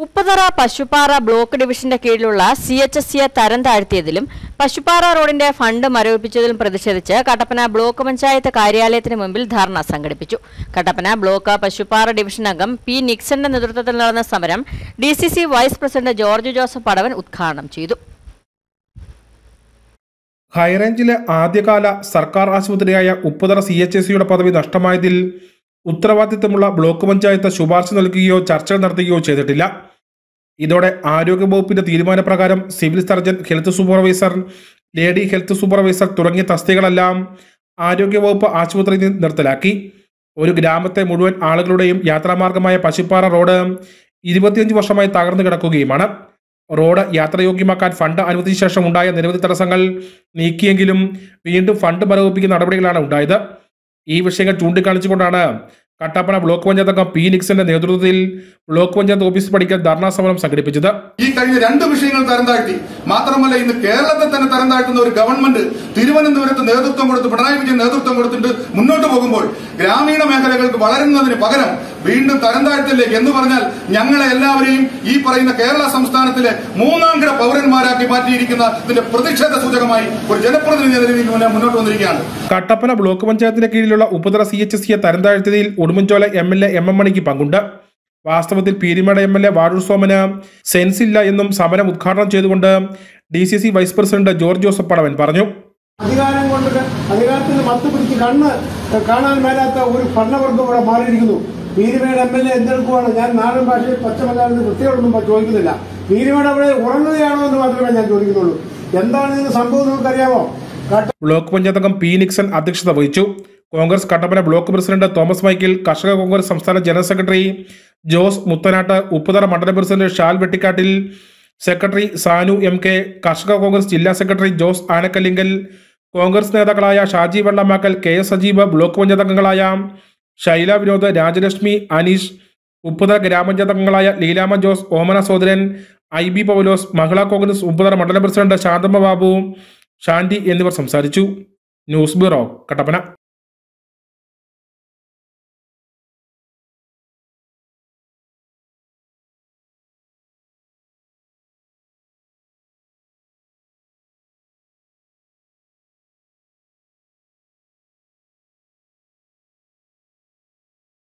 ഉപ്പതറ Pasuppara block ഡിവിഷന്റെ കീഴിലുള്ള C H S സിയെ തരം താഴ്ത്തിയതിലും പശുപ്പാറ റോഡിന്റെ ഫണ്ട് മരവിപ്പിച്ചതിലും പ്രതിഷേധിച്ച് കട്ടപ്പന ബ്ലോക്ക് പഞ്ചായത്ത് കാര്യാലയത്തിന് മുമ്പിൽ ധർണ സംഘടിപ്പിച്ചു കട്ടപ്പന ബ്ലോക്ക് പശുപ്പാറ ഡിവിഷൻ അംഗം പി നിക്സന്റെ നേതൃത്വത്തിൽ നടന്ന സമരം D C C vice president George Joseph Padavan ഉദ്ഘാടനം ചെയ്തു ഹൈറേഞ്ചിലെ ആദ്യകാല സർക്കാർ ആശുപത്രിയായ ഉപ്പുതറ സി എച്ച് എസ് സിയുടെ പദവി നഷ്ടമായതിൽ ഉത്തരവാദിത്തമുള്ള ബ്ലോക്ക് പഞ്ചായത്ത് ശുപാർശ നൽകുകയോ ചർച്ചകൾ നടത്തുകയോ ചെയ്തിട്ടില്ല ഇതോടെ ആരോഗ്യവകുപ്പിന്റെ തീരുമാനപ്രകാരം civil surgeon health supervisor lady health supervisor തുടങ്ങിയ തസ്തികകളെല്ലാം ആരോഗ്യവകുപ്പ് ആശുപത്രിയിൽ നിന്ന് നിർത്തലാക്കി ഒരു ഗ്രാമത്തെ മുഴുവൻ ആളുകളുടെയും യാത്രാമാർഗമായ പശുപ്പാറ റോഡ് ഇരുപത്തിയഞ്ച് വർഷമായി തകർന്നു കിടക്കുകയുമാണ് റോഡ് യാത്രയോഗ്യമാക്കാൻ ഫണ്ട് അനുവദിച്ച ശേഷം ഉണ്ടായ നിരവധി തടസ്സങ്ങൾ നീക്കിയെങ്കിലും വീണ്ടും ഫണ്ട് മരവിപ്പിക്കുന്ന നടപടികളാണ് ഉണ്ടായത് ഈ വിഷയങ്ങൾ ചൂണ്ടിക്കാണിച്ചുകൊണ്ടാണ് കട്ടപ്പന ബ്ലോക്ക് പഞ്ചായത്ത് അംഗം പി നിക്സന്റെ നേതൃത്വത്തിൽ ബ്ലോക്ക് പഞ്ചായത്ത് ഓഫീസ് പഠിക്കൽ ധർണാ സമരം സംഘടിപ്പിച്ചത് ഈ കഴിഞ്ഞ രണ്ട് വിഷയങ്ങൾ തരം താഴ്ത്തി മാത്രമല്ല ഇന്ന് കേരളത്തെ തന്നെ തരം താഴ്ത്തുന്ന ഒരു ഗവൺമെന്റ് തിരുവനന്തപുരത്ത് നേതൃത്വം കൊടുത്ത് പിണറായി വിജയൻ നേതൃത്വം കൊടുത്തിട്ട് മുന്നോട്ട് പോകുമ്പോൾ ഗ്രാമീണ മേഖലകൾക്ക് വളരുന്നതിന് പകരം വീണ്ടും തരം താഴ്ത്തിലേക്ക് എന്ന് പറഞ്ഞാൽ ഞങ്ങളെ എല്ലാവരെയും ഈ പറയുന്ന കേരള സംസ്ഥാനത്തിലെ മൂന്നാം കിട പൗരന്മാരാക്കി മാറ്റിയിരിക്കുന്ന ഇതിന്റെ പ്രതിഷേധ സൂചകമായി ഒരു ജനപ്രതിനിധി എന്ന രീതിയിൽ മുന്നേ- മുന്നോട്ട് വന്നിരിക്കുകയാണ് കട്ടപ്പന ബ്ലോക്ക് പഞ്ചായത്തിന്റെ കീഴിലുള്ള ഉപതറ സി എച്ച് എസ് സിയെ തരം താഴ്ത്തിയതിൽ Udumbanchola M L A M M മണിക്ക് പങ്കുണ്ട് വാസ്തവത്തിൽ Peermade M L A Vazhoor സോമന് സെൻസ് ഇല്ല എന്നും സമരം ഉദ്ഘാടനം ചെയ്തുകൊണ്ട് D C C vice president George Joseph Padavan പറഞ്ഞു അധികാരം കൊണ്ട് അധികാരത്തിൽ മത്ത് പിടിച്ച് കണ്ണ് കാണാൻ മേലാത്ത ഒരു ഭരണവർഗം ഇവിടെ മാറിയിരിക്കുന്നു പീരുമേട് എം എൽ എ എന്തെടുക്കുവാണ് ഞാൻ നാടൻ ഭാഷയിൽ പച്ചമലയാളത്തിൽ കൃത്യമായിട്ടൊന്നും ചോദിക്കുന്നില്ല പീരുമേട് അവിടെ ഉറങ്ങുകയാണോ എന്ന് മാത്രമേ ഞാൻ ചോദിക്കുന്നുള്ളൂ എന്താണ് ഇതിന് സംഭവം നിങ്ങൾക്കറിയാമോ കട്ട ബ്ലോക്ക് പഞ്ചായത്ത് അംഗം പി നിക്സൺ അധ്യക്ഷത വഹിച്ചു Congress Kattappana block president Thomas Michael കർഷക കോൺഗ്രസ് സംസ്ഥാന general secretary Jose Muthanattu Upputhara മണ്ഡലം president Shal Vettikkattil secretary Sanu M K കർഷക കോൺഗ്രസ് ജില്ലാ സെക്രട്ടറി ജോസ് ആനക്കല്ലിങ്കൽ കോൺഗ്രസ് നേതാക്കളായ Shaji Vellamakkal K S Sajeev block panchayat അംഗങ്ങളായ ശൈല വിനോദ് രാജലക്ഷ്മി അനീഷ് ഉപ്പുതറ ഗ്രാമപഞ്ചായത്ത് അംഗങ്ങളായ Leelamma Jose Omana Sodaran I B Paulose Mahila Congress Upputhara മണ്ഡലം പ്രസിഡന്റ് ശാന്തമ്മ ബാബു ഷാൻഡി എന്നിവർ സംസാരിച്ചു ന്യൂസ് ബ്യൂറോ കട്ടപ്പന